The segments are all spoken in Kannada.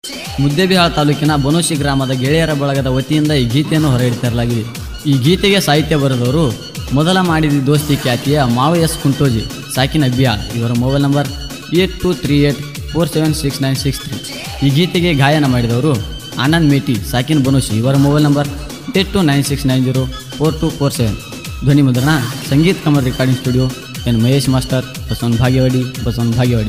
ಮುದ್ದೇಬಿಹಾಳ ತಾಲೂಕಿನ ಬನೋಶಿ ಗ್ರಾಮದ ಗೆಳೆಯರ ಬಳಗದ ವತಿಯಿಂದ ಈ ಗೀತೆಯನ್ನು ಹೊರಡಿತರಲಾಗಿದೆ ಈ ಗೀತೆಗೆ ಸಾಹಿತ್ಯ ಬರೆದವರು ಮೊದಲ ಮಾಡಿದ ದೋಸ್ತಿ ಖ್ಯಾತಿಯ ಮಾವ ಎಸ್ ಕುಂಟೋಜಿ ಸಾಕಿನ ಬಿಹಾಳ್ ಇವರ mobile number eight two three eight four seven six nine six three ಈ ಗೀತೆಗೆ ಗಾಯನ ಮಾಡಿದವರು ಆನಂದ್ ಮೇಟಿ ಸಾಕಿನ್ ಬನೋಶಿ ಇವರ mobile number eight two nine six nine zero four two four seven ಧ್ವನಿ ಮುದ್ರಣ Sangeet Kamal recording studio N Mahesh master Basavan ಭಾಗ್ಯವಾಡಿ ಬಸವನ್ ಭಾಗ್ಯವಾಡಿ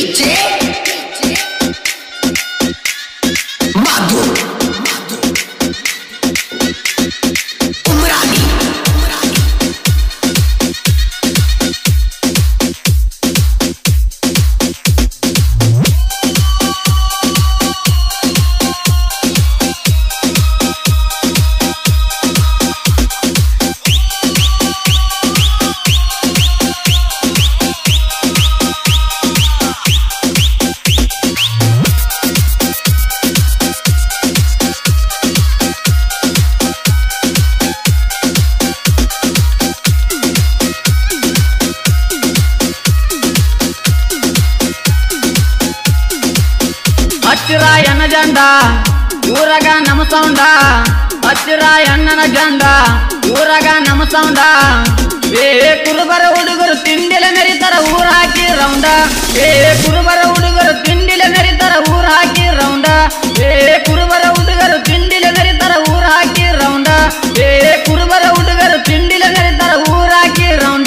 ಹತ್ತಿರ ಎನ್ನ ಜಂಡ ಊರಾಗ ನಮ ಸೌಂಡ ಹತ್ತಿರ ಎಣ್ಣನ ಜಂಡ ಊರಾಗ ನಮ ಸೌಂಡ ಏ ಕುರುಬರ ಹುಡುಗರು ತಿಂಡಿಲ ಮೆರಿತಾರ ಊರ್ ಹಾಕಿ ರೌಂಡ ಏ ಕುರುಬರ ಹುಡುಗರು ತಿಂಡಿಲ ಮೆರಿತಾರ ಊರ್ ಹಾಕಿ ರೌಂಡ ಏ ಕುರುಬರ ಹುಡುಗರು ತಿಂಡಿಲ ಮೆರಿತಾರ ಊರ್ ಹಾಕಿ ರೌಂಡ ಏ ಕುರುಬರ ಹುಡುಗರು ತಿಂಡಿಲ ಮೆರಿತಾರ ಊರ್ ಹಾಕಿ ರೌಂಡ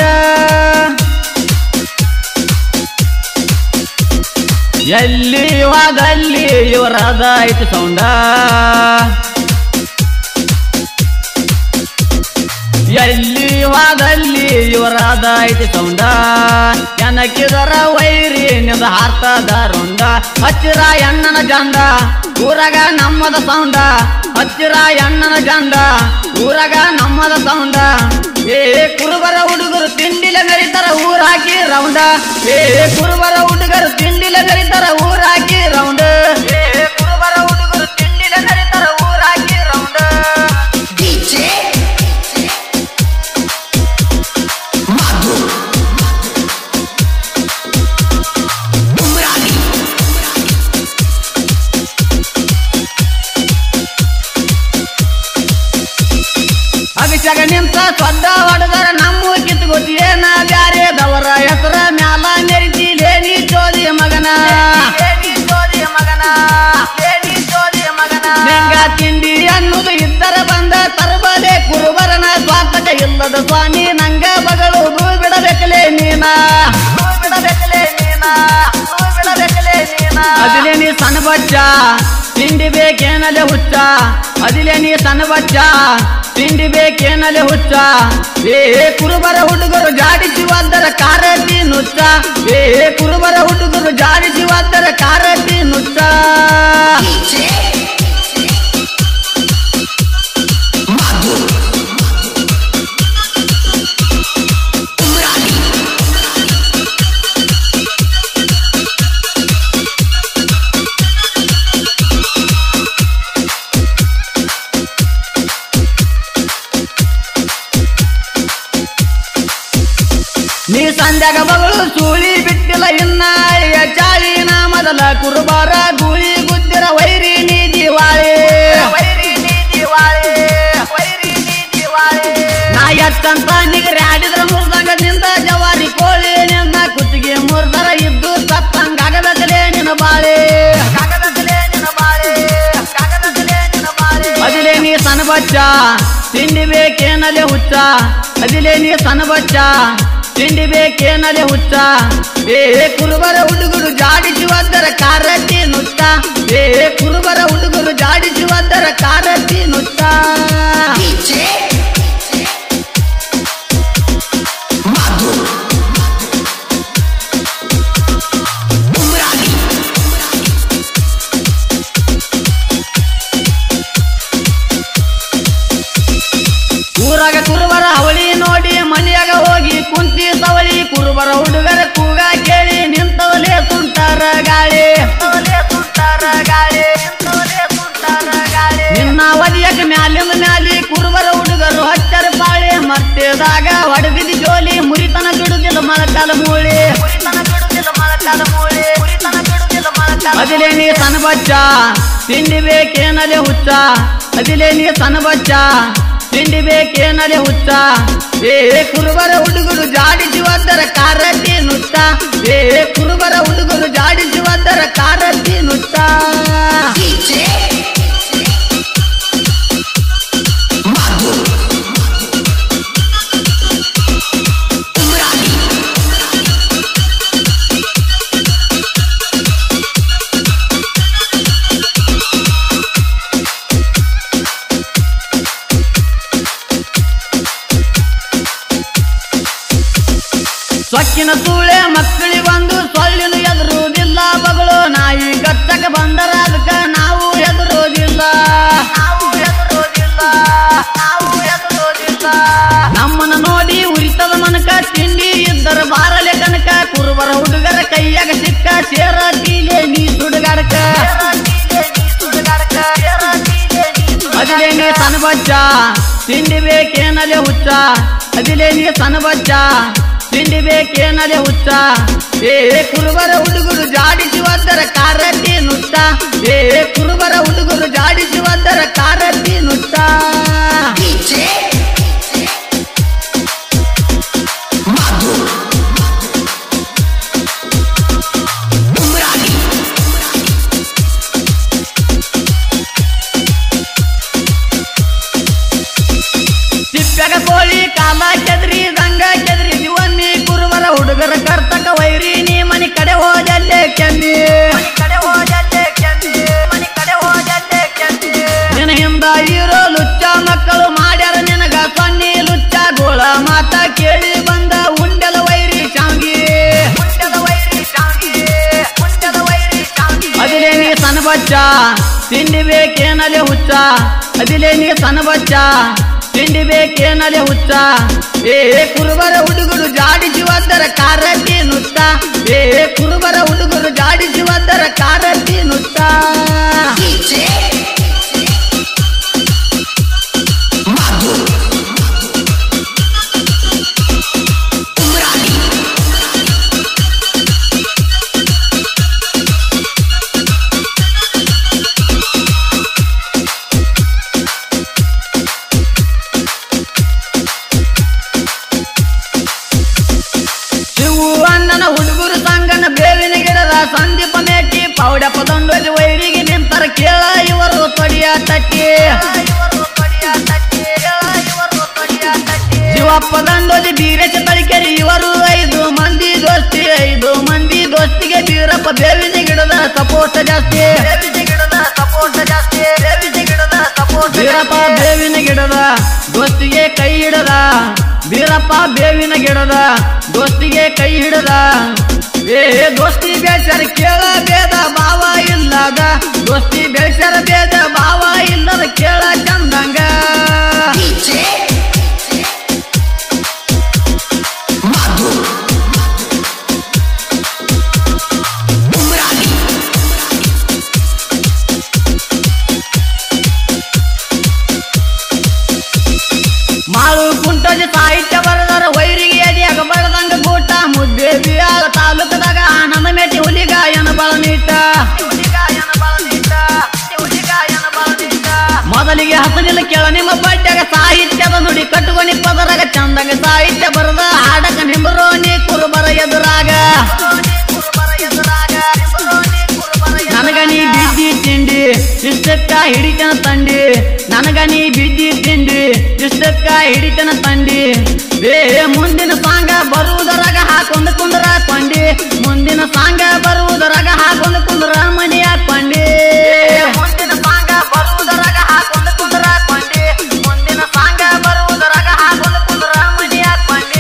ಎಲ್ಲಿ ವಾದಲ್ಲಿ ಇವರದ ಐತಿ ಸೌಂಡ ಎಲ್ಲಿ ವಾದಲ್ಲಿ ಇವರದ ಐತಿ ಸೌಂಡ ಎನಕಿದರ ವೈರಿ ನಿಂದ ಹಾರ್ತದ ರುಂಡ ಹಚ್ಚಿರ ಎಣ್ಣನ ಜಂಡ ಊರಾಗ ನಮ್ಮದ ಸೌಂಡ ಹಚ್ಚಿರ ಎಣ್ಣನ ಜಂಡ ಊರಾಗ ನಮ್ಮದ ಸೌಂಡ ಏ ಕುರುಬರ ಹುಡುಗರು ತಿಂಡಿಲ ಮೆರಿತಾರ ಊರ್ ಹಾಕಿ ರೌಂಡ ಏ ಕುರುಬರ ಹುಡುಗರು ತಿಂಡಿಲ ಮೆರಿತಾರ ಊರ್ ಹಾಕಿ ರೌಂಡ್ ಏ ಕುರುಬರ ಹುಡುಗರು ತಿಂಡಿಲ ಮೆರಿತಾರ ಊರ್ ಹಾಕಿ ರೌಂಡ್ ಅಭಿಷೇಕ ನಿಂತ ಸೊಡ್ಡ ಹೊಡೆದರ ನಮ್ಮ ಕಿತ್ಕೊತಿ ಏನ ಬ್ಯಾರೆದವರ ಹೆಸರ ಮ್ಯಾಲ ಮೆರಿತಿಲೇ ನೀ ಜೋದಿ ಮಗನ ನಿಂಗ ತಿಂಡಿ ಅನ್ನುದು ಇದ್ದರ ಬಂದ ತರಬಲೆ ಕುರುಬರನ ಸ್ವಾರ್ಥಕ ಇಲ್ಲದ ಸ್ವಾಮಿ ನಂಗ ಬಗಳುದು ಬಿಡಬೇಕಲೇ ನೀನ ಬಿಡಬೇಕಲೇ ನೀನ ಬಿಡಬೇಕಲೇ ನೀನ ಅದಿಲೆ ನೀ ಸಣ್ಣ ಬಚ್ಚ ತಿಂಡಿ ಬೇಕೇನಲೆ ಹುಚ್ಚ ಅದಿಲೆ ನೀ ಸಣ್ಣ ಬಚ್ಚ ತಿಂಡಿ ಬೇಕೇನಲೆ ಹುಚ್ಚ ಏ ಕುರುಬರ ಹುಡುಗರು ಜಾಡಿಸಿ ಒದ್ದರ ಕಾರತಿ ನುಚ್ಚ ಏ ಕುರುಬರ ಹುಡುಗರು ಜಾಡಿಸಿ ಒದ್ದರ ಕಾರತಿ ನುಚ್ಚ ನೀ ಸಂಧ್ಯಾಗ ಬಗಳು ಸೂಳಿ ಬಿಟ್ಟಿಲ್ಲ ಇನ್ನ ಅಳಿಯ ಚಾಳಿನ ಮೊದಲ ಕುರುಬಾರ ಗೂಳಿ ಗುದ್ದಿರ ವೈರಿ ನೀ ದಿವಾಳಿ ನಾ ಎಷ್ಟಂತ ನಿಗರಿ ಆಡಿದ್ರ ಮುರ್ದಂಗ ನಿಂದ ಜವಾರಿ ಕೋಳಿ ನಿನ್ನ ಕುತ್ತಿಗೆ ಮುರ್ದರ ಇದ್ದು ಸತ್ತಂಗಾಗಬೇಕಲೇ ನಿನ್ನ ಬಾಳೆ ಅದಿಲೆ ನೀ ಸಣ್ಣ ಬಚ್ಚ ತಿಂಡಿ ಬೇಕೇನಲೆ ಹುಚ್ಚ ಅದಿಲೆ ನೀ ಸಣ್ಣ ಬಚ್ಚ ತಿಂಡಿ ಬೇಕೇನಲೆ ಹುಚ್ಚ ಏ ಕುರುಬರ ಹುಡುಗರು ಜಾಡಿಸಿ ಒದ್ದರ ಕಾರತಿ ನುಚ್ಚ ಏ ಕುರುಬರ ಹುಡುಗರು ಜಾಡಿಸಿ ಒದ್ದರ ಕಾರತಿ ನುಚ್ಚ ಊರಾಗ ಕುರುಬರ ಅವಳಿ ನೋಡಿ ಮನೆಯಾಗ ಹೋಗಿ ಕುಂತಿ ಸವಳಿ ಕುರುಬರ ಹುಡುಗರ ಕೂಗ ಕೇಳಿ ನಿಂತವಲೇ ಸುಂಟಾರ ಗಾಳಿ ನಿನ್ನ ಒಲಿಯಕ ಮ್ಯಾಲಿಂದ ಮ್ಯಾಲಿ ಕುರುಬರ ಹುಡುಗರು ಹಚ್ಚರ ಪಾಳಿ ಮರ್ತೆದಾಗ ಹೊಡೆದಿದ್ದ ಜೋಲಿ ಮುರಿತನ ಬಿಡುದಿಲ್ಲ ಮಳಕಾಲ ಮೂಳಿ ಅದಿಲೆ ನೀ ಸಣ್ಣ ಬಚ್ಚ ತಿಂಡಿ ಬೇಕೇನಲೆ ಹುಚ್ಚ ಅದಿಲೆ ನೀ ಸಣ್ಣ ಬಚ್ಚ ತಿಂಡಿ ಬೇಕೇನಲೆ ಹುಚ್ಚ ಏ ಕುರುಬರ ಹುಡುಗರು ಜಾಡಿಸಿ ಒದ್ದರ ಕಾರತಿ ನುತ್ತ ಏ ಕುರುಬರ ಹುಡುಗರು ಜಾಡಿಸಿ ಒದ್ದರ ಕಾರತಿ ನುತ್ತ ಸೊಕ್ಕಿನ ಸೂಳೆ ಮಕ್ಕಳಿಗೊಂದು ಸೊಳ್ಳಿನ ಎದುರುವುದಿಲ್ಲ ಬಗಳು ನಾಯಿ ಗತ್ತಕ ಬಂದರ ಅದಕ್ಕ ನಾವು ಎದುರೋದಿಲ್ಲ ನಾವು ಎದುರೋದಿಲ್ಲ ನಾವು ಎದುರೋದಿಲ್ಲ ನಮ್ಮನ್ನ ನೋಡಿ ಉರಿತದ ಮನಕ ತಿಂಡಿ ಇದ್ದರ ಬಾರಲೆ ಕನಕ ಕುರುಬರ ಹುಡುಗರ ಕೈಯಾಗ ಸಿಕ್ಕ ಸೇರ ತೀಲೆ ನೀ ಸುಡುಗಾಡಕ ಅದಿಲೆ ನೀ ಸಣ್ಣ ಬಚ್ಚ ತಿಂಡಿ ಬೇಕೇನಲೆ ಹುಚ್ಚ ಅದಿಲೆ ನೀ ಸಣ್ಣ ಬಚ್ಚ ತಿಂಡಿ ಬೇಕೇನಲೆ ಹುಚ್ಚ ಏ ಕುರುಬರ ಹುಡುಗರು ಜಾಡಿಸಿ ಒದ್ದರ ಕಾರತಿ ನುತ್ತ ಏ ಕುರುಬರ ಹುಡುಗರು ಜಾಡಿಸಿ ಒದ್ದರ ಕಾರತಿ ನುತ್ತ ತಿಪ್ಪ್ಯಾಗ ಕೋಳಿ ಕಾಲ ಕೆದ್ರಿ ದಂಗ ಕೆದ್ರಿ ದಿವನ್ನಿ ಕುರುಬರ ಹುಡುಗರ ಕರ್ತಕ ವೈರಿ ನೀ ಮನಿ ಕಡೆ ಹೋದಲ್ಲೇ ಕೆಂದಿ ಕಡೆ ಹೋದಲ್ಲೇ ಕೆಂದಿ ಮನಿ ಕಡೆ ಹೋದಲ್ಲೇ ಕೆಂದಿ ನಿನ ಹಿಂದ ಇರೋ ಲುಚ್ಚ ಮಕ್ಕಳು ಮಾಡ್ಯಾರ ನಿನಗ ಸೊನ್ನಿ ಲುಚ್ಚ ಗೋಳ ಮಾತ ಕೇಳಿ ಬಂದ ಉಂಡೆಲ ವೈರಿ ಶಾಂಗಿ ಉಂಡೆಲ ವೈರಿ ಶಾಂಗಿ ಉಂಡೆಲ ವೈರಿ ಶಾಂಗಿ ಅದಿಲೆ ನೀ ಸಣ್ಣ ಬಚ್ಚ ತಿಂಡಿ ಬೇಕೇನಲೆ ಹುಚ್ಚ ಅದಿಲೆ ನೀ ಸಣ್ಣ ಬಚ್ಚ ತಿಂಡಿ ಬೇಕೇನಲೆ ಹುಚ್ಚ ಏ ಕುರುಬರ ಹುಡುಗರು ಜಾಡಿಸಿ ಒದ್ದರ ಕಾರತಿ ನುತ್ತ ಏ ಕುರುಬರ ಹುಡುಗರು ಜಾಡಿಸಿ ಒದ್ದರ ಕಾರತಿ ನುತ್ತ ಶಿವು ಅಣ್ಣನ ಹುಡುಗರು ಸಂಗನ ಬೇವಿನ ಗಿಡದ ಸಂದೀಪ ಮೇಟಿ ಪೌಡಪ್ಪ ದಂಡೋಜಿ ವೈರಿಗೆ ನಿಂತರ ಕೇಳ ಇವರು ತೊಡಿಯ ತಟ್ಟಿ ಶಿವಪ್ಪ ದಂಡೋಜಿ ಬೀರೇಶ ತಳಿಕೆರಿ ಇವರು ಐದು ಮಂದಿ ದೋಸ್ತಿ ಐದು ಮಂದಿ ದೋಸ್ತಿಗೆ ಬೀರಪ್ಪ ಬೇವಿನ ಗಿಡದ ಸಪೋರ್ಟ್ ಜಾಸ್ತಿ ಬೀರಪ್ಪ ಬೇವಿನ ಗಿಡದ ದೋಸ್ತಿಗೆ ಕೈ ಹಿಡದ ಬೀರಪ್ಪ ಬೇವಿನ ಗಿಡದ ದೋಸ್ತಿಗೆ ಕೈ ಹಿಡದ ಏ ದೋಸ್ತಿ ಬೇಸರ ಕೇಳ ಬೇದ ಭಾವ ಇಲ್ಲದ ದೋಸ್ತಿ ಬೇಸರ ಬೇದ ಭಾವ ಇಲ್ಲದ ಕೇಳ ಚಂದಂಗ ಮಾಳು ಕುಂಟೋಜಿ ಸಾಹಿತ್ಯ ಬರದರ ವೈರಿಗೆ ಎದಿಯಾಗ ಬಡದಂಗ ಗೂಟ ಮುದ್ದೆ ಬಿಯಾಳ ತಾಲೂಕದಾಗ ಆನಂದ ಮೇಟಿ ಹುಲಿಗಾಯನ ಬಳನೀಟ ಮೊದಲಿಗೆ ಹಸನಿಲ್ಲ ಕೇಳ ನಿಮ್ಮ ಬಡ್ಡ್ಯಾಗ ಸಾಹಿತ್ಯದ ನುಡಿ ಕಟ್ಟುಕೊನಿ ಪದರಾಗ ಚಂದಂಗ ಸಾಹಿತ್ಯ ಬರದ ಹಾಡಕ ನಿಂಬರೋನಿ ಕುರುಬರ ಎದುರಾಗ ನನಗ ನೀ ಬಿದ್ದಿ ತಿಂಡಿ ಇಷ್ಟಕ್ಕ ಹಿಡಿತನ ತಂಡಿ ನನಗ ನೀ ಬಿದ್ದಿ ತಿಂಡಿ ಇಷ್ಟಕ್ಕ ಹಿಡಿತನ ತಂಡಿ ಏ ಮುಂದಿನ ಸಾಂಗ ಬರುವುದರಾಗ ಹಾಕೊಂಡ್ ಕುಂದ್ರ ಕೊಂಡಿ ಮುಂದಿನ ಸಾಂಗ ಬರುವುದರಾಗ ಹಾಕೊಂಡ್ ಕುಂದ್ರ ಮನಿ ಹಾಕೊಂಡಿ ಮುಂದಿನ ಸಾಂಗ ಬರುವುದರಾಗ ಹಾಕೊಂಡ್ ಕುಂದ್ರ ಕೊಂಡಿ ಮುಂದಿನ ಸಾಂಗ ಬರುವುದರಾಗ ಹಾಕೊಂಡ್ ಕುಂದ್ರ ಮನಿ ಹಾಕೊಂಡಿ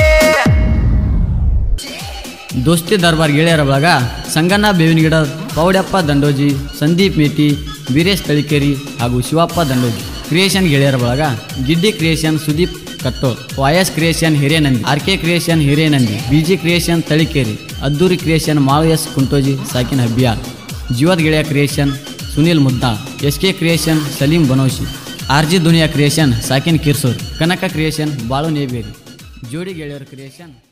ದೋಸ್ತಿ ದರ್ಬಾರ್ ಗೆಳೆಯರ ಬಳಗ ಸಂಗಣ್ಣ ಬೇವಿನ ಗಿಡ ಪೌಡ್ಯಪ್ಪ ದಂಡೋಜಿ ಸಂದೀಪ್ ಮೇಟಿ ವೀರೇಶ್ ತಳಿಕೇರಿ ಹಾಗೂ ಶಿವಪ್ಪ ದಂಡೋಜಿ ಕ್ರಿಯೇಷನ್ ಗೆಳೆಯರ ಬಳಗ Giddi creation Sudeep Kattol voice creation Hirenandi R K creation Hirenandi BG creation Talikeri Adduri creation Malu S Kuntoji ಸಾಕಿನ್ ಹಬ್ಬಿಯಾಲ್ ಜೀವದ್ ಗೆಳೆಯ creation Sunil Muddal S K creation Salim Banoshi R G Duniya creation ಸಾಕಿನ್ ಕಿರ್ಸೂರ್ ಕನಕ ಕ್ರಿಯೇಷನ್ ಬಾಳು ನೇಬೇರಿ ಜೋಡಿ ಗೆಳೆಯರ ಕ್ರಿಯೇಷನ್